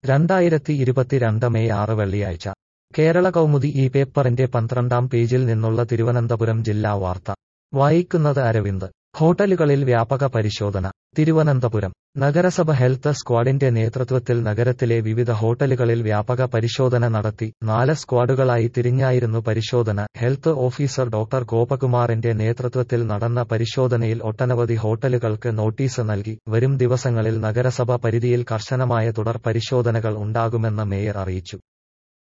രണ്ടായിരത്തി ഇരുപത്തിരണ്ട് മെയ് ആറ് വെള്ളിയാഴ്ച കേരള കൗമുദി ഈ പേപ്പറിന്റെ പന്ത്രണ്ടാം പേജിൽ നിന്നുള്ള തിരുവനന്തപുരം ജില്ലാ വാർത്ത വായിക്കുന്നത് അരവിന്ദ് ഹോട്ടലുകളിൽ വ്യാപക പരിശോധന തിരുവനന്തപുരം നഗരസഭ ഹെൽത്ത് സ്ക്വാഡിന്റെ നേതൃത്വത്തിൽ നഗരത്തിലെ വിവിധ ഹോട്ടലുകളിൽ വ്യാപക പരിശോധന നടത്തി നാല് സ്ക്വാഡുകളായി തിരിഞ്ഞായിരുന്നു പരിശോധന ഹെൽത്ത് ഓഫീസർ ഡോക്ടർ ഗോപകുമാറിന്റെ നേതൃത്വത്തിൽ നടന്ന പരിശോധനയിൽ ഒട്ടനവധി ഹോട്ടലുകൾക്ക് നോട്ടീസ് നൽകി വരും ദിവസങ്ങളിൽ നഗരസഭ പരിധിയിൽ കർശനമായ തുടർ പരിശോധനകൾ ഉണ്ടാകുമെന്ന് മേയർ അറിയിച്ചു